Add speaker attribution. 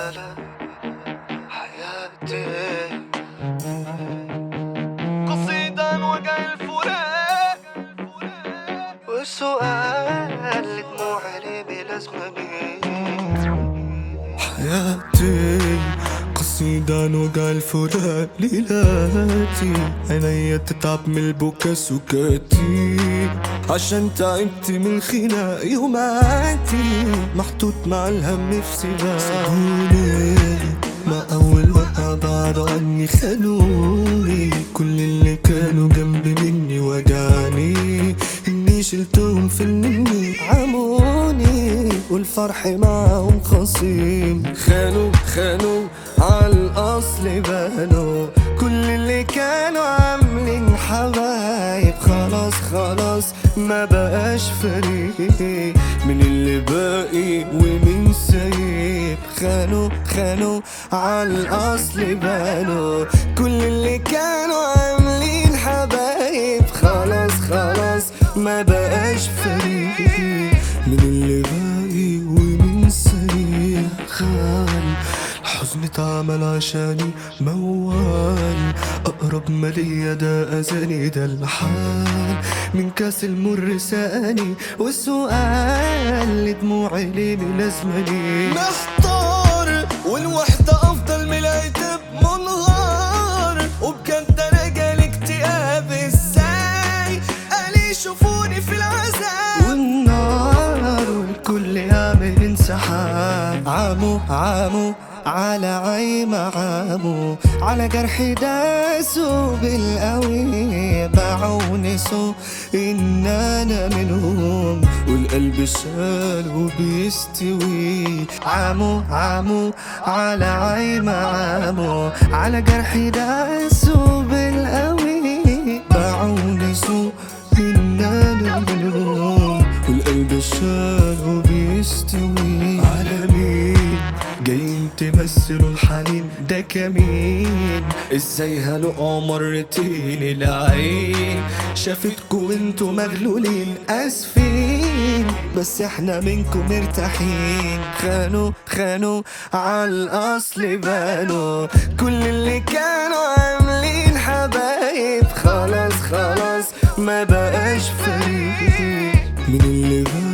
Speaker 1: لا لا حياتي قصيدة وقع الفراق والسؤال دموع لي بلا زمني
Speaker 2: حياتي قصيدة وقع الفراق ليلاتي عينيا تتعب من البكا سكاتي عشان تعبت من الخناق يوماتي محطوط مع الهم في سباق سابوني ما أول ما بعدوا عني خانوني كل اللي كانوا جنبي مني وجعني إني شلتهم في النني عموني والفرح معاهم خصيم خانوا خانوا عالأصل بانوا كل اللي كانوا عاملين حبايب خلاص خلاص ما بقاش فريق من اللي باقي ومن سايب خانوا خانوا عالأصل بانوا كل اللي كانوا عاملين حبايب خلاص خلاص ما بقاش فريق من اللي باقي ومن سايب خان الحزن اتعمل عشاني موال أقرب ما ليا ده أذاني ده الحال من كاس المر ساني والسؤال دموعي ليه ملازمني محتار والوحدة أفضل من العتاب منهار وبجد أنا جالي اكتئاب ازاي قال يشوفوني في العذاب والنار والكل يعمل انسحاب عامو عامو على عيم عامو على جرح داسوا بالقوي باعوني سو ان انا منهم والقلب شال وبيستوي عامو عامو على عيم عامو على جرح داسوا بالقوي باعوني سو ان انا منهم والقلب شال وبيستوي على مين جايين تمثلوا الحنين ده كمين ازاي هلقوا مرتين العين شافتكوا انتوا مغلولين اسفين بس احنا منكم مرتاحين خانوا خانوا عالاصل بانوا كل اللي كانوا عاملين حبايب خلاص خلاص ما بقاش فريق من اللي بقى